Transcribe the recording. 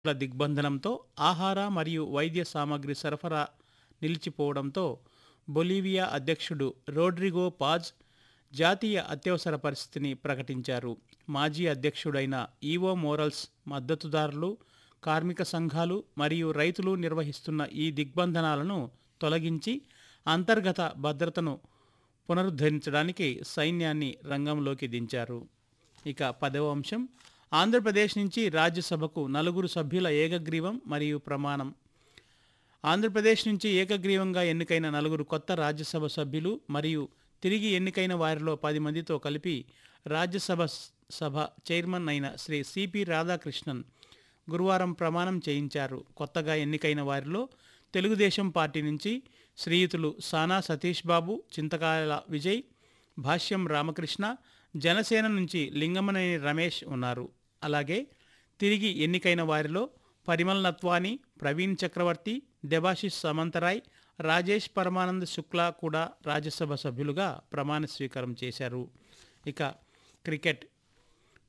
ల దిగ్బంధనంతో ఆహార మరియు వైద్య సామగ్రి సరఫరా నిలిచిపోవడంతో బొలీవియా అధ్యక్షుడు రోడ్రిగో పాజ్ జాతీయ అత్యవసర పరిస్థితిని ప్రకటించారు మాజీ అధ్యక్షుడైన ఈవో మోరల్స్ మద్దతుదారులు కార్మిక సంఘాలు మరియు రైతులు నిర్వహిస్తున్న ఈ దిగ్బంధనాలను తొలగించి అంతర్గత భద్రతను పునరుద్ధరించడానికి సైన్యాన్ని రంగంలోకి దించారు ఇక పదవ అంశం ఆంధ్రప్రదేశ్ నుంచి రాజ్యసభకు నలుగురు సభ్యుల ఏకగ్రీవం మరియు ప్రమాణం ఆంధ్రప్రదేశ్ నుంచి ఏకగ్రీవంగా ఎన్నికైన నలుగురు కొత్త రాజ్యసభ సభ్యులు మరియు తిరిగి ఎన్నికైన వారిలో పది మందితో కలిపి రాజ్యసభ స్- సభ చైర్మన్ అయిన శ్రీ సిపి రాధాకృష్ణన్ గురువారం ప్రమాణం చేయించారు కొత్తగా ఎన్నికైన వారిలో తెలుగుదేశం పార్టీ నుంచి శ్రీయుతులు సానా సతీష్ బాబు చింతకాయల విజయ్ భాష్యం రామకృష్ణ జనసేన నుంచి లింగమనేని రమేష్ ఉన్నారు అలాగే తిరిగి ఎన్నికైన వారిలో పరిమల్ నత్వాని ప్రవీణ్ చక్రవర్తి దెబాషిష్ సమంతరాయ్ రాజేష్ పరమానంద్ శుక్లా కూడా రాజ్యసభ సభ్యులుగా ప్రమాణ స్వీకారం చేశారు ఇక క్రికెట్